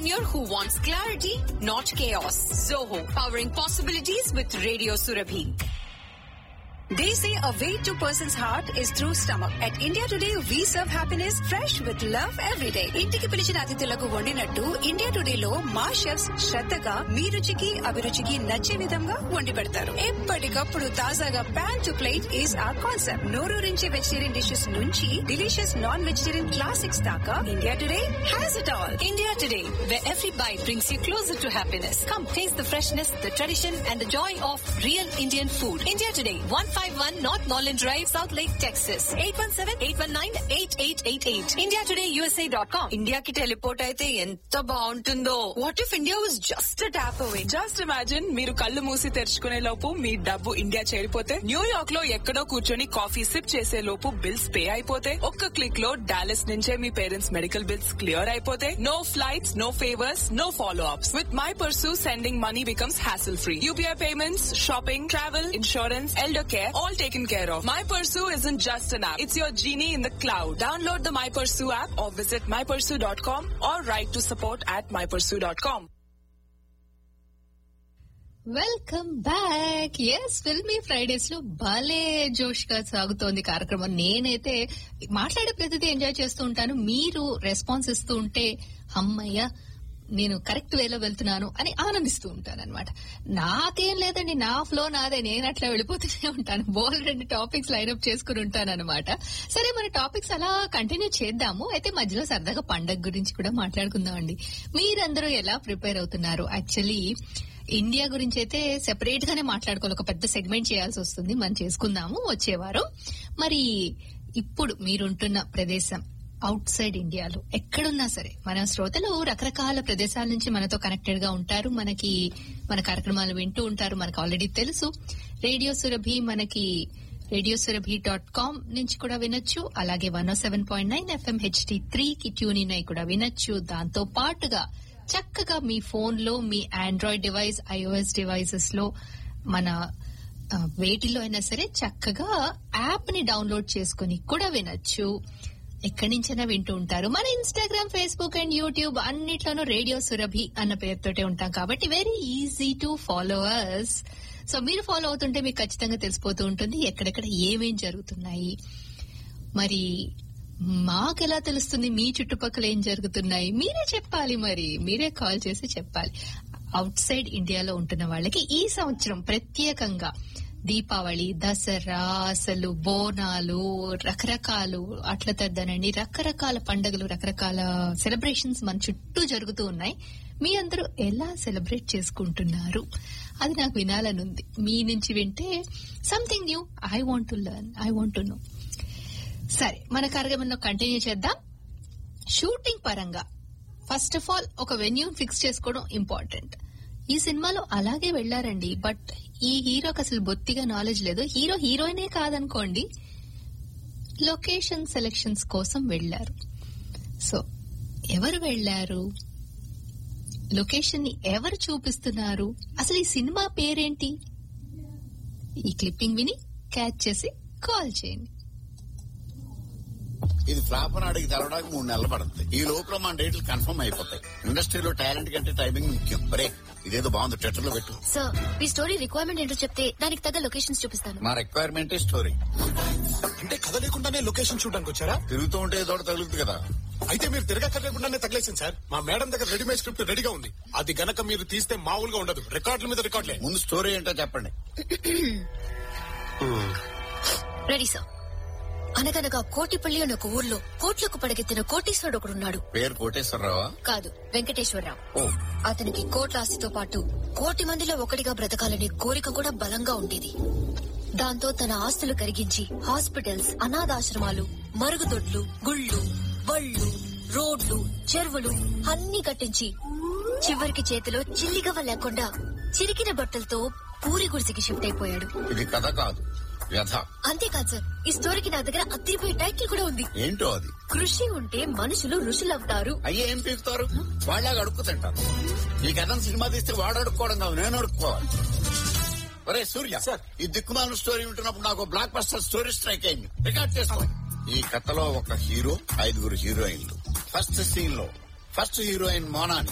entrepreneur who wants clarity, not chaos. Zoho, powering possibilities with Radio Surabhi. They say a way to person's heart is through stomach. At India Today, we serve happiness fresh with love every day. ఇంటికి పిలిచిన అతిథులకు వండినట్టు India today లో మా chefs శ్రద్ధగా మీ రుచికి అభిరుచికి నచ్చే విధంగా వండి పెడతారు ఎప్పటికప్పుడు తాజాగా pan to plate is our concept నోరూరించే వెజిటేరియన్ డిషెస్ నుంచి డిలీషియస్ నాన్ వెజిటేరియన్ క్లాసిక్స్ దాకా India Today has it all India Today, where every bite brings you closer to happiness. Come taste the freshness, the tradition, and the joy of real Indian food. India Today, 151 North Norland Drive, South Lake, Texas. 817-819-8888. IndiaTodayUSA.com. ఇండియాకి teleport అయితే ఎంత బాగుంటుందో what if India was just tap away just imagine మీరు కళ్ళు మూసి తెరుచుకునే లోపు మీ డబ్బు India చేరిపోతే New York లో ఎక్కడో కూర్చొని కాఫీ సిప్ చేసే లోపు బిల్స్ పే అయిపోతే ఒక్క క్లిక్ లో డాలస్ నుంచే మీ పేరెంట్స్ మెడికల్ బిల్స్ క్లియర్ అయిపోతే no flights no favours no follow ups with my Pursu sending money becomes hassle free UPI payments shopping travel insurance elder care all taken care of my Pursu is in just an app it's your genie in the cloud download the my Pursu app or visit my Pursu dot com or write to support at my Pursu dot com welcome back S filmy Fridays లో భలే జోష్ గా సాగుతోంది కార్యక్రమం నేనైతే మాట్లాడే ప్రతిదీ enjoy చేస్తూ ఉంటాను మీరు రెస్పాన్స్ ఇస్తూ ఉంటే అమ్మయ్య నేను కరెక్ట్ వేలో వెళ్తున్నాను అని ఆనందిస్తూ ఉంటాను అనమాట నాకేం లేదండి నా ఫ్లో నాదే నేను అట్లా వెళ్ళిపోతూనే ఉంటాను బోల్ రెండు టాపిక్స్ లైన్అప్ చేసుకుని ఉంటాను అనమాట సరే మన టాపిక్స్ అలా కంటిన్యూ చేద్దాము అయితే మధ్యలో సరదాగా పండగ గురించి కూడా మాట్లాడుకుందాం అండి మీరందరూ ఎలా ప్రిపేర్ అవుతున్నారు యాక్చువల్లీ ఇండియా గురించి అయితే సెపరేట్ గానే మాట్లాడుకోవాలి ఒక పెద్ద సెగ్మెంట్ చేయాల్సి వస్తుంది మనం చేసుకుందాము వచ్చేవారం మరి ఇప్పుడు మీరుంటున్న ప్రదేశం అవుట్ సైడ్ ఇండియాలో ఎక్కడున్నా సరే మన శ్రోతలు రకరకాల ప్రదేశాల నుంచి మనతో కనెక్టెడ్ గా ఉంటారు మనకి మన కార్యక్రమాలు వింటూ ఉంటారు మనకు ఆల్రెడీ తెలుసు రేడియో సురభి మనకి రేడియో సురభి డాట్ కామ్ నుంచి కూడా వినొచ్చు అలాగే one seven point nine FM HD three కి ట్యూన్ ఇన్ అయి కూడా వినొచ్చు దాంతో పాటుగా చక్కగా మీ ఫోన్ లో మీ ఆండ్రాయిడ్ డివైస్ ఐఓఎస్ డివైసెస్ లో మన ఆ, వేటిలో అయినా సరే చక్కగా యాప్ ని డౌన్లోడ్ చేసుకుని కూడా వినొచ్చు ఎక్కడి నుంచైనా వింటూ ఉంటారు మన ఇన్స్టాగ్రామ్ ఫేస్బుక్ అండ్ యూట్యూబ్ అన్నిట్లోనూ రేడియో సురభి అన్న పేరుతోటే ఉంటాం కాబట్టి very easy to followers so మీరు ఫాలో అవుతుంటే మీకు ఖచ్చితంగా తెలిసిపోతూ ఉంటుంది ఎక్కడెక్కడ ఏమేం జరుగుతున్నాయి మరి మాకెలా తెలుస్తుంది మీ చుట్టుపక్కల ఏం జరుగుతున్నాయి మీరే చెప్పాలి మరి మీరే కాల్ చేసి చెప్పాలి అవుట్ సైడ్ ఇండియాలో ఉంటున్న వాళ్ళకి ఈ సంవత్సరం ప్రత్యేకంగా దీపావళి దసరా అసలు బోనాలు రకరకాలు అట్ల తద్దనండి రకరకాల పండుగలు రకరకాల సెలబ్రేషన్స్ మన చుట్టూ జరుగుతూ ఉన్నాయి మీ అందరూ ఎలా సెలబ్రేట్ చేసుకుంటున్నారు అది నాకు వినాలనుంది మీ నుంచి వింటే something new I want to learn I want to know సరే మన కార్యక్రమంలో కంటిన్యూ చేద్దాం షూటింగ్ పరంగా ఫస్ట్ ఆఫ్ ఆల్ ఒక వెన్యూ ఫిక్స్ చేసుకోవడం ఇంపార్టెంట్ ఈ సినిమాలో అలాగే వెళ్లారండి బట్ ఈ హీరోకి అసలు బొత్తిగా నాలెడ్జ్ లేదు హీరో హీరోయినే కాదనుకోండి లొకేషన్ సెలెక్షన్స్ కోసం వెళ్లారు సో ఎవరు వెళ్లారు లొకేషన్ ని ఎవరు చూపిస్తున్నారు అసలు ఈ సినిమా పేరేంటి ఈ క్లిప్పింగ్ విని క్యాచ్ చేసి కాల్ చేయండి ఇది ఫ్లాప్ అని అడిగి తెలవడానికి మూడు నెలలు పడుతుంది ఈ లోపల మన డేట్లు కన్ఫర్మ్ అయిపోతాయి ఇండస్ట్రీలో టాలెంట్ కంటే టైమింగ్ ముఖ్యం బరే ఇదేదో బాగుంది ట్విట్టర్ లో పెట్టు సార్ మీ స్టోరీ రిక్వైర్మెంట్ ఏంటో చెప్తే దానికి తగ్గ లొకేషన్స్ చూపిస్తాను మా రిక్వైర్మెంట్ స్టోరీ అంటే కథ లేకుండానే లొకేషన్ చూడడానికి వచ్చారా తిరుగుతూ ఉంటే ఏదో ఒకటి తగులుతుంది కదా అయితే మీరు తిరగక్కర్లేకుండానే తగిలేసింది సార్ మా మేడం దగ్గర రెడీమేడ్ స్క్రిప్ట్ రెడీగా ఉంది అది గనక మీరు తీస్తే మామూలుగా ఉండదు రికార్డుల మీద రికార్డులే ముందు స్టోరీ ఏంటో చెప్పండి రెడీ సార్ అనగనగా కోటిపల్లి అని ఒక ఊర్లో కోట్లకు పడగెత్తిన కోటీశ్వరుడు ఒకడున్నాడు పేరు కోటేశ్వరరావా కాదు వెంకటేశ్వరరావు ఓ అతనికి కోట్ల ఆస్తితో పాటు కోటి మందిలో ఒకటిగా బ్రతకాలనే కోరిక కూడా బలంగా ఉండేది దాంతో తన ఆస్తులు కరిగించి హాస్పిటల్స్ అనాథాశ్రమాలు మరుగుదొడ్లు గుళ్ళు బళ్ళు రోడ్లు చెరువులు అన్ని కట్టించి చివరికి చేతిలో చిల్లిగవ్వ లేకుండా చిరికిన బట్టలతో పూరి గుడిసికి షిఫ్ట్ అయిపోయాడు ఇది కథ కాదు వ్యథ అంతేకాదు సార్ ఈ స్టోరీకి నా దగ్గర అత్తిరిపోయే టైటిల్ కూడా ఉంది ఏంటో అది కృషి ఉంటే మనుషులు ఋషులవుతారు అయ్యే ఏం పీకుతారు వాళ్ళగా అడుక్కు తింటారు ఈ కథను సినిమా తీస్తే వాడు అడుక్కోవడం కాదు నేను అడుక్కోవాలి ఒరే సూర్య సార్. ఈ దిక్కుమాల స్టోరీ వింటున్నప్పుడు నాకు బ్లాక్ బస్టర్ స్టోరీ స్ట్రైక్ అయింది రికార్డ్ చేసుకో ఈ కథలో ఒక హీరో ఐదుగురు హీరోయిన్లు ఫస్ట్ సీన్ లో ఫస్ట్ హీరోయిన్ మోనాని